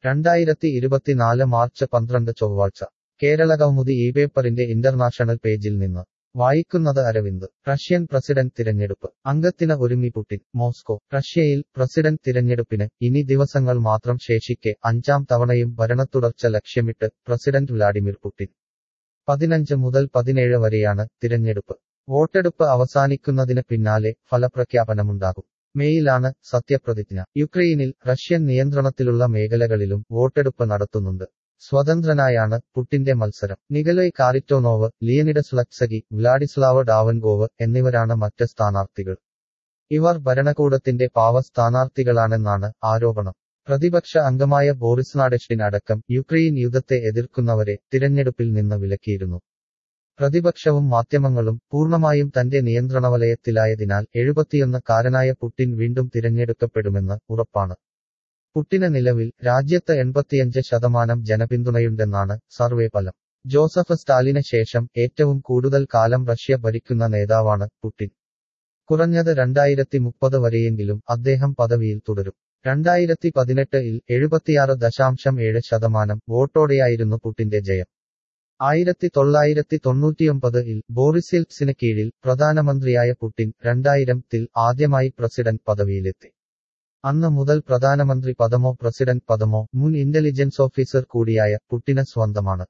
രണ്ടായിരത്തി ഇരുപത്തിനാല് മാർച്ച് പന്ത്രണ്ട് ചൊവ്വാഴ്ച കേരളകൗമുദി ഈ പേപ്പറിന്റെ ഇന്റർനാഷണൽ പേജിൽ നിന്ന് വായിക്കുന്നത് അരവിന്ദ് റഷ്യൻ പ്രസിഡന്റ് തിരഞ്ഞെടുപ്പ് അംഗത്തിന് ഒരുങ്ങി പുടിൻ മോസ്കോ റഷ്യയിൽ പ്രസിഡന്റ് തിരഞ്ഞെടുപ്പിന് ഇനി ദിവസങ്ങൾ മാത്രം ശേഷിക്കെ അഞ്ചാം തവണയും ഭരണത്തുടർച്ച ലക്ഷ്യമിട്ട് പ്രസിഡന്റ് വ്ലാഡിമിർ പുടിൻ പതിനഞ്ച് മുതൽ പതിനേഴ് വരെയാണ് തിരഞ്ഞെടുപ്പ് വോട്ടെടുപ്പ് അവസാനിക്കുന്നതിന് പിന്നാലെ ഫലപ്രഖ്യാപനമുണ്ടാകും മേയിലാണ് സത്യപ്രതിജ്ഞ യുക്രൈനിൽ റഷ്യൻ നിയന്ത്രണത്തിലുള്ള മേഖലകളിലും വോട്ടെടുപ്പ് നടത്തുന്നുണ്ട് സ്വതന്ത്രനായാണ് പുട്ടിന്റെ മത്സരം നികലോയ് കാറിറ്റോനോവ് ലിയനിഡസ് ലക്സഗി വ്ലാഡിസ്ലാവ് ഡാവൻഗോവ് എന്നിവരാണ് മറ്റ് സ്ഥാനാർത്ഥികൾ ഇവർ ഭരണകൂടത്തിന്റെ പാവ സ്ഥാനാർത്ഥികളാണെന്നാണ് ആരോപണം പ്രതിപക്ഷ അംഗമായ ബോറിസ് നാഡെഷ്ടിൻ അടക്കം യുക്രൈൻ യുദ്ധത്തെ എതിർക്കുന്നവരെ തിരഞ്ഞെടുപ്പിൽ നിന്ന് വിലക്കിയിരുന്നു പ്രതിപക്ഷവും മാധ്യമങ്ങളും പൂർണ്ണമായും തന്റെ നിയന്ത്രണവലയത്തിലായതിനാൽ എഴുപത്തിയൊന്ന് കാരനായ പുട്ടിൻ വീണ്ടും തിരഞ്ഞെടുക്കപ്പെടുമെന്ന് ഉറപ്പാണ് പുട്ടിന് നിലവിൽ രാജ്യത്ത് എൺപത്തിയഞ്ച് ശതമാനം ജനപിന്തുണയുണ്ടെന്നാണ് സർവേ ഫലം ജോസഫ് സ്റ്റാലിന് ശേഷം ഏറ്റവും കൂടുതൽ കാലം റഷ്യ ഭരിക്കുന്ന നേതാവാണ് പുട്ടിൻ കുറഞ്ഞത് രണ്ടായിരത്തി മുപ്പത് വരെയെങ്കിലും അദ്ദേഹം പദവിയിൽ തുടരും രണ്ടായിരത്തി പതിനെട്ടിൽ എഴുപത്തിയാറ് ദശാംശം ഏഴ് ശതമാനം വോട്ടോടെയായിരുന്നു പുട്ടിന്റെ ജയം ആയിരത്തി തൊള്ളായിരത്തി തൊണ്ണൂറ്റിയൊമ്പതിൽ ബോറിസ് യെൽറ്റ്സിന് കീഴിൽ പ്രധാനമന്ത്രിയായ പുട്ടിൻ രണ്ടായിരത്തിൽ ആദ്യമായി പ്രസിഡന്റ് പദവിയിലെത്തി അന്ന് മുതൽ പ്രധാനമന്ത്രി പദമോ പ്രസിഡന്റ് പദമോ മുൻ ഇന്റലിജൻസ് ഓഫീസർ കൂടിയായ പുട്ടിന് സ്വന്തമാണ്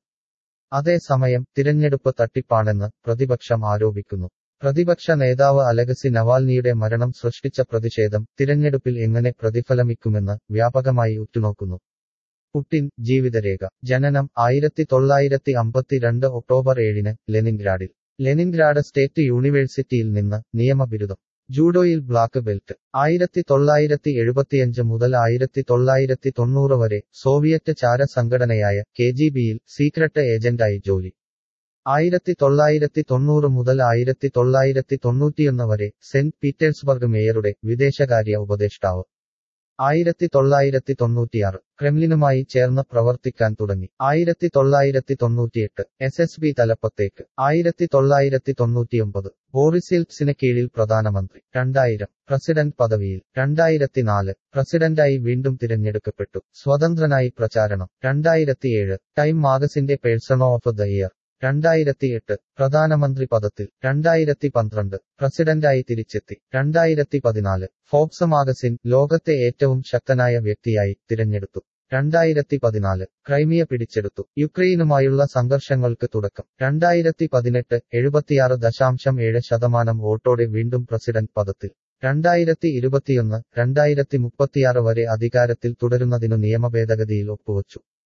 അതേസമയം തിരഞ്ഞെടുപ്പ് തട്ടിപ്പാണെന്ന് പ്രതിപക്ഷം ആരോപിക്കുന്നു പ്രതിപക്ഷ നേതാവ് അലഗസി നവാൽനിയുടെ മരണം സൃഷ്ടിച്ച പ്രതിഷേധം തിരഞ്ഞെടുപ്പിൽ എങ്ങനെ പ്രതിഫലമിക്കുമെന്ന് വ്യാപകമായി ഉറ്റുനോക്കുന്നു പുട്ടിൻ ജീവിതരേഖ ജനനം ആയിരത്തി തൊള്ളായിരത്തി അമ്പത്തിരണ്ട് ഒക്ടോബർ ഏഴിന് ലെനിൻഗ്രാഡിൽ ലെനിൻഗ്രാഡ് സ്റ്റേറ്റ് യൂണിവേഴ്സിറ്റിയിൽ നിന്ന് നിയമബിരുദം ജൂഡോയിൽ ബ്ലാക്ക് ബെൽറ്റ് ആയിരത്തി തൊള്ളായിരത്തി എഴുപത്തിയഞ്ച് മുതൽ ആയിരത്തി തൊള്ളായിരത്തി തൊണ്ണൂറ് വരെ സോവിയറ്റ് ചാര സംഘടനയായ കെ ജി ബിയിൽ സീക്രട്ട് ഏജന്റായി ജോലി ആയിരത്തി തൊള്ളായിരത്തി തൊണ്ണൂറ് മുതൽ ആയിരത്തി തൊള്ളായിരത്തി തൊണ്ണൂറ്റിയൊന്ന് വരെ സെന്റ് പീറ്റേഴ്സ്ബർഗ് മേയറുടെ വിദേശകാര്യ ഉപദേഷ്ടാവ് ആയിരത്തി തൊള്ളായിരത്തി തൊണ്ണൂറ്റിയാറ് ക്രെംലിനുമായി ചേർന്ന് പ്രവർത്തിക്കാൻ തുടങ്ങി ആയിരത്തി തൊള്ളായിരത്തി തൊണ്ണൂറ്റിയെട്ട് എസ് എസ് ബി തലപ്പത്തേക്ക് ആയിരത്തി തൊള്ളായിരത്തി തൊണ്ണൂറ്റിയൊമ്പത് ബോറിസിൽസിന് കീഴിൽ പ്രധാനമന്ത്രി രണ്ടായിരം പ്രസിഡന്റ് പദവിയിൽ രണ്ടായിരത്തിനാല് പ്രസിഡന്റായി വീണ്ടും തിരഞ്ഞെടുക്കപ്പെട്ടു സ്വതന്ത്രനായി പ്രചാരണം രണ്ടായിരത്തിയേഴ് ടൈം മാഗസിന്റെ പേഴ്സൺ ഓഫ് ദ ഇയർ രണ്ടായിരത്തി എട്ട് പ്രധാനമന്ത്രി പദത്തിൽ രണ്ടായിരത്തി പന്ത്രണ്ട് പ്രസിഡന്റായി തിരിച്ചെത്തി രണ്ടായിരത്തി പതിനാല് ഫോബ്സ് മാഗസിൻ ലോകത്തെ ഏറ്റവും ശക്തനായ വ്യക്തിയായി തിരഞ്ഞെടുത്തു രണ്ടായിരത്തി പതിനാല് ക്രൈമിയ പിടിച്ചെടുത്തു യുക്രൈനുമായുള്ള സംഘർഷങ്ങൾക്ക് തുടക്കം രണ്ടായിരത്തി പതിനെട്ട് എഴുപത്തിയാറ് ദശാംശം ഏഴ് ശതമാനം വോട്ടോടെ വീണ്ടും പ്രസിഡന്റ് പദത്തിൽ രണ്ടായിരത്തി ഇരുപത്തിയൊന്ന് രണ്ടായിരത്തി മുപ്പത്തിയാറ് വരെ അധികാരത്തിൽ തുടരുന്നതിനു നിയമഭേദഗതിയിൽ ഒപ്പുവച്ചു